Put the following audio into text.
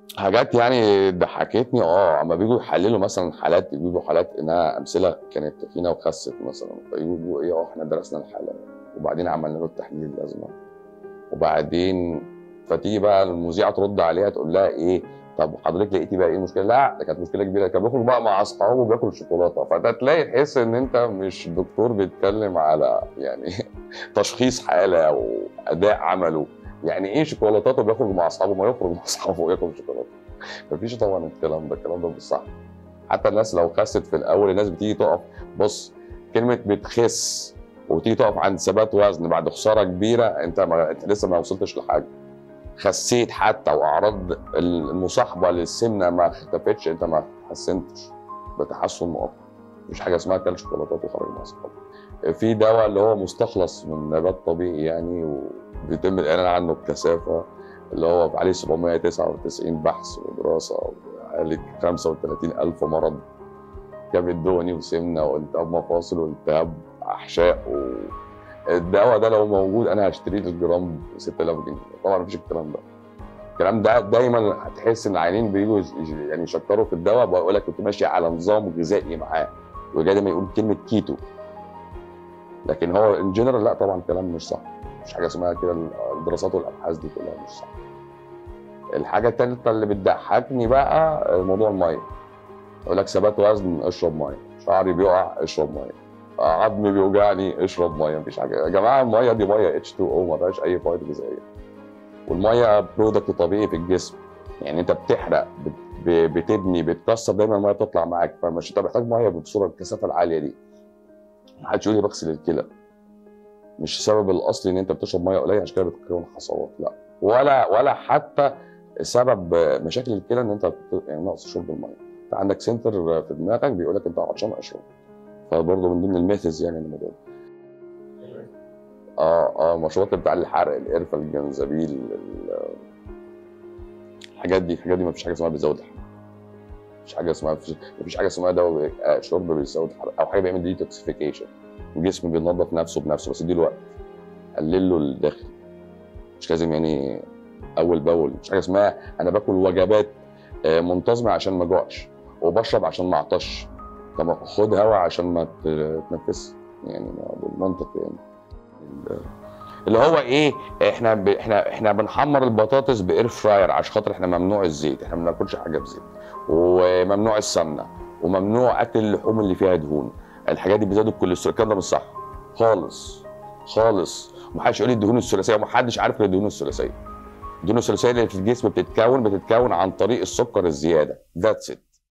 حاجات يعني ضحكتني اه اما بيجوا يحللوا مثلا حالات بيجيبوا حالات انها امثله كانت تخينه وخست مثلا فيجوا ايه اه احنا درسنا الحاله وبعدين عملنا له التحليل اللازمه وبعدين فتيجي بقى المذيعه ترد عليها تقول لها ايه طب حضرتك لقيتي بقى ايه المشكله؟ لا ده كانت مشكله كبيره كان بيخرج بقى مع اصحابه وبياكل شوكولاته فده تلاقي تحس ان انت مش دكتور بيتكلم على يعني تشخيص حاله او اداء عمله يعني ايه شوكولاتات وبيخرج مع اصحابه ما يخرج مع اصحابه وياكل شوكولاته مفيش طبعا الكلام ده الكلام ده مش صح حتى الناس لو خست في الاول الناس بتيجي تقف بص كلمه بتخس وتيجي تقف عند ثبات وزن بعد خساره كبيره انت ما انت لسه ما وصلتش لحاجه خسيت حتى واعراض المصاحبه للسمنه ما اختفتش انت ما حسنتش بتحسن مؤقت مفيش حاجه اسمها كل شوكولاتات وخرج مع اصحابه في دواء اللي هو مستخلص من نبات طبيعي يعني وبيتم الاعلان عنه بكثافه اللي هو عليه 799 بحث ودراسه وعالج 35 ألف مرض كبد دهني وسمنه والتهاب مفاصل والتهاب احشاء و... الدواء ده لو موجود انا هشتريه الجرام ب 6000 جنيه طبعا مفيش الكلام ده الكلام ده دايما هتحس ان العيانين بيجوا يعني يشكروا في الدواء بقول لك كنت ماشي على نظام غذائي معاه وجاي دايما يقول كلمه كيتو لكن هو ان جنرال لا طبعا الكلام مش صح مش حاجه اسمها كده الدراسات والابحاث دي كلها مش صح الحاجه الثالثه اللي بتضحكني بقى موضوع الميه يقول لك ثبات وزن اشرب ميه شعري بيقع اشرب ميه عظمي بيوجعني اشرب ميه مفيش حاجه يا جماعه الميه دي ميه اتش 2 او ما فيهاش اي فوائد غذائيه والميه برودكت طبيعي في الجسم يعني انت بتحرق بتبني بتكسر دايما الميه بتطلع معاك فمش انت محتاج ميه بصوره الكثافه العاليه دي محدش يقول لي بغسل الكلى مش السبب الاصلي ان انت بتشرب ميه قليل عشان كده بتكون حصوات لا ولا ولا حتى سبب مشاكل الكلى ان انت يعني نقص شرب الميه انت عندك سنتر في دماغك بيقول لك انت عطشان اشرب فبرضه من ضمن الميثز يعني الموضوع اه اه المشروبات بتاع الحرق القرفه الجنزبيل الحاجات دي الحاجات دي ما فيش حاجه اسمها بتزود الحرق مفيش حاجه اسمها مفيش حاجه اسمها دواء شرب بيزود الحرق او حاجه بيعمل ديتوكسيفيكيشن الجسم بينظف نفسه بنفسه بس اديله وقت قلل له الداخل مش لازم يعني اول باول مش حاجه اسمها انا باكل وجبات منتظمه عشان ما اجوعش وبشرب عشان ما اعطش طب خد هوا عشان ما تتنفس يعني بالمنطق يعني اللي هو ايه احنا ب... احنا احنا بنحمر البطاطس باير فراير عشان خاطر احنا ممنوع الزيت احنا ما بناكلش حاجه بزيت وممنوع السمنه وممنوع اكل اللحوم اللي فيها دهون الحاجات دي بتزود الكوليسترول الكلام ده مش صح خالص خالص ومحدش يقول لي الدهون الثلاثيه ومحدش عارف الدهون الثلاثيه الدهون الثلاثيه اللي في الجسم بتتكون بتتكون عن طريق السكر الزياده ذاتس ات